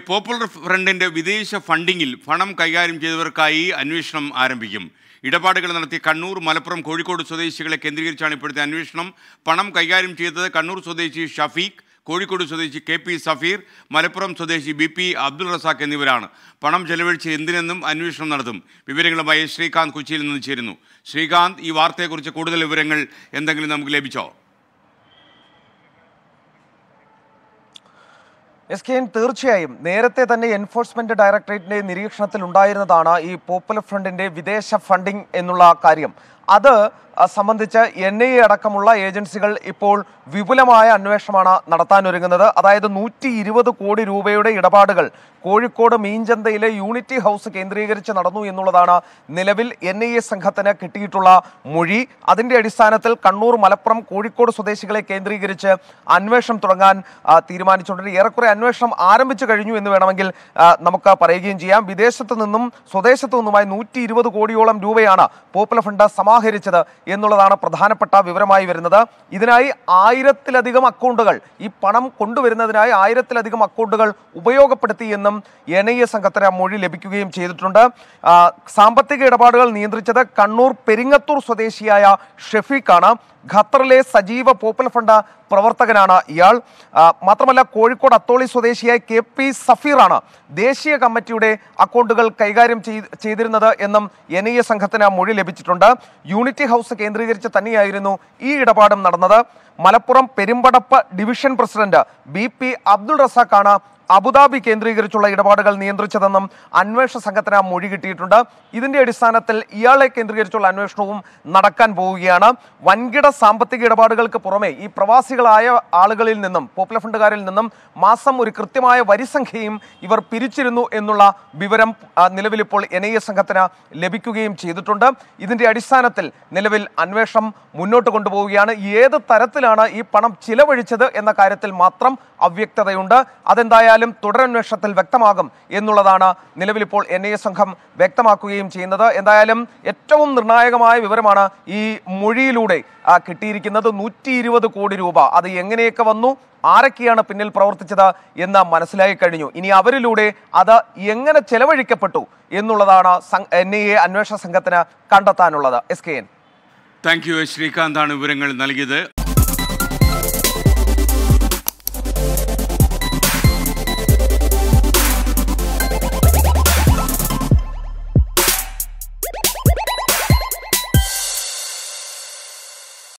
popular ഫ്രണ്ടിന്റെ വിദേശ ഫണ്ടിങ്ങിൽ പണം കൈകാര്യം ചെയ്തവർക്കായി അന്വേഷണം ആരംഭിക്കും ഇടപാടുകൾ നടത്തിയ കണ്ണൂർ മലപ്പുറം കോഴിക്കോട് സ്വദേശികളെ കേന്ദ്രീകരിച്ചാണ് ഇപ്പോഴത്തെ അന്വേഷണം പണം കൈകാര്യം ചെയ്തത് കണ്ണൂർ സ്വദേശി ഷഫീഖ് കോഴിക്കോട് സ്വദേശി കെ പി സഫീർ മലപ്പുറം സ്വദേശി ബി പി അബ്ദുൾ റസാഖ് എന്നിവരാണ് പണം ചെലവഴിച്ച് എന്തിനെന്നും അന്വേഷണം നടത്തും വിവരങ്ങളുമായി ശ്രീകാന്ത് കൊച്ചിയിൽ നിന്ന് ചേരുന്നു ശ്രീകാന്ത് ഈ വാർത്തയെക്കുറിച്ച് കൂടുതൽ വിവരങ്ങൾ എന്തെങ്കിലും നമുക്ക് ലഭിച്ചോ എസ് കെ എൻ തീർച്ചയായും നേരത്തെ തന്നെ എൻഫോഴ്സ്മെന്റ് ഡയറക്ടറേറ്റിന്റെ നിരീക്ഷണത്തിൽ ഉണ്ടായിരുന്നതാണ് ഈ പോപ്പുലർ ഫ്രണ്ടിന്റെ വിദേശ ഫണ്ടിംഗ് എന്നുള്ള കാര്യം അത് അഹ്, സംബന്ധിച്ച് എൻ ഐ എ അടക്കമുള്ള ഏജൻസികൾ ഇപ്പോൾ വിപുലമായ അന്വേഷണമാണ് നടത്താനൊരുങ്ങുന്നത് അതായത് നൂറ്റി ഇരുപത് കോടി രൂപയുടെ ഇടപാടുകൾ കോഴിക്കോട് മീഞ്ചന്തയിലെ യൂണിറ്റി ഹൗസ് കേന്ദ്രീകരിച്ച് നടന്നു എന്നുള്ളതാണ് നിലവിൽ എൻ ഐ എ സംഘത്തിന് കിട്ടിയിട്ടുള്ള മൊഴി അതിന്റെ അടിസ്ഥാനത്തിൽ കണ്ണൂർ മലപ്പുറം കോഴിക്കോട് സ്വദേശികളെ കേന്ദ്രീകരിച്ച് അന്വേഷണം തുടങ്ങാൻ ആ, തീരുമാനിച്ചിട്ടുണ്ട് ഏറെക്കുറെ അന്വേഷണം ആരംഭിച്ചു കഴിഞ്ഞു എന്ന് വേണമെങ്കിൽ ആ, നമുക്ക് പറയുകയും ചെയ്യാം വിദേശത്ത് നിന്നും സ്വദേശത്തു നിന്നുമായി നൂറ്റി ഇരുപത് കോടിയോളം രൂപയാണ് പോപ്പുലർ ഫണ്ട് സമാഹരിച്ചത് എന്നുള്ളതാണ് പ്രധാനപ്പെട്ട വിവരമായി വരുന്നത് ഇതിനായി ആയിരത്തിലധികം അക്കൗണ്ടുകൾ ഈ പണം കൊണ്ടുവരുന്നതിനായി ആയിരത്തിലധികം അക്കൗണ്ടുകൾ ഉപയോഗപ്പെടുത്തി എന്നും എൻ ഐ എ സംഘത്തിന് മൊഴി ലഭിക്കുകയും ചെയ്തിട്ടുണ്ട് ആ, സാമ്പത്തിക ഇടപാടുകൾ നിയന്ത്രിച്ചത് കണ്ണൂർ പെരിങ്ങത്തൂർ സ്വദേശിയായ ഷെഫീഖാണ് ഖത്തറിലെ സജീവ പോപ്പുലർ ഫണ്ട് പ്രവർത്തകനാണ് ഇയാൾ ആ, മാത്രമല്ല കോഴിക്കോട് അത്തോളി സ്വദേശിയായ കെ പി സഫീറാണ് ദേശീയ കമ്മിറ്റിയുടെ അക്കൗണ്ടുകൾ കൈകാര്യം ചെയ്- ചെയ്തിരുന്നത് എന്നും എൻ ഐ എ സംഘത്തിന് മൊഴി ലഭിച്ചിട്ടുണ്ട് യൂണിറ്റി ഹൗസ് കേന്ദ്രീകരിച്ച് തന്നെയായിരുന്നു ഈ ഇടപാടും നടന്നത് Malappuram Perumpadappu division president B P Abdul റസാഖാണ് അബുദാബി കേന്ദ്രീകരിച്ചുള്ള ഇടപാടുകൾ നിയന്ത്രിച്ചതെന്നും അന്വേഷണ സംഘത്തിന് മൊഴി കിട്ടിയിട്ടുണ്ട് ഇതിന്റെ അടിസ്ഥാനത്തിൽ ഇയാളെ കേന്ദ്രീകരിച്ചുള്ള അന്വേഷണവും നടക്കാൻ പോവുകയാണ് വൻകിട സാമ്പത്തിക ഇടപാടുകൾക്ക് പുറമെ ഈ പ്രവാസികളായ ആളുകളിൽ നിന്നും പോപ്പുലർ ഫണ്ടുകാരിൽ നിന്നും മാസം ഒരു കൃത്യമായ വരിസംഖ്യയും ഇവർ പിരിച്ചിരുന്നു എന്നുള്ള വിവരം ആ, നിലവിലിപ്പോൾ എൻ ഐ എ സംഘത്തിന് ലഭിക്കുകയും ചെയ്തിട്ടുണ്ട് ഇതിന്റെ അടിസ്ഥാനത്തിൽ നിലവിൽ അന്വേഷണം മുന്നോട്ട് കൊണ്ടുപോവുകയാണ് ഏത് തരത്തിലാണ് ഈ പണം ചിലവഴിച്ചത് എന്ന കാര്യത്തിൽ മാത്രം അവ്യക്തതയുണ്ട് അതെന്തായാലും തുടരന്വേഷണത്തിൽ വ്യക്തമാകും എന്നുള്ളതാണ് നിലവിലിപ്പോൾ എൻ ഐ എ സംഘം വ്യക്തമാക്കുകയും ചെയ്യുന്നത് എന്തായാലും ഏറ്റവും നിർണായകമായ വിവരമാണ് ഈ മൊഴിയിലൂടെ ആ, കിട്ടിയിരിക്കുന്നത് നൂറ്റി ഇരുപത് കോടി രൂപ അത് എങ്ങനെയൊക്കെ വന്നു ആരൊക്കെയാണ് പിന്നിൽ പ്രവർത്തിച്ചത് എന്ന് മനസ്സിലായി കഴിഞ്ഞു ഇനി അവരിലൂടെ അത് എങ്ങനെ ചെലവഴിക്കപ്പെട്ടു എന്നുള്ളതാണ് എൻ ഐ എ അന്വേഷണ സംഘത്തിന് കണ്ടെത്താനുള്ളത് S K N thank you ശ്രീകാന്താണ് വിവരങ്ങൾ നൽകിയത്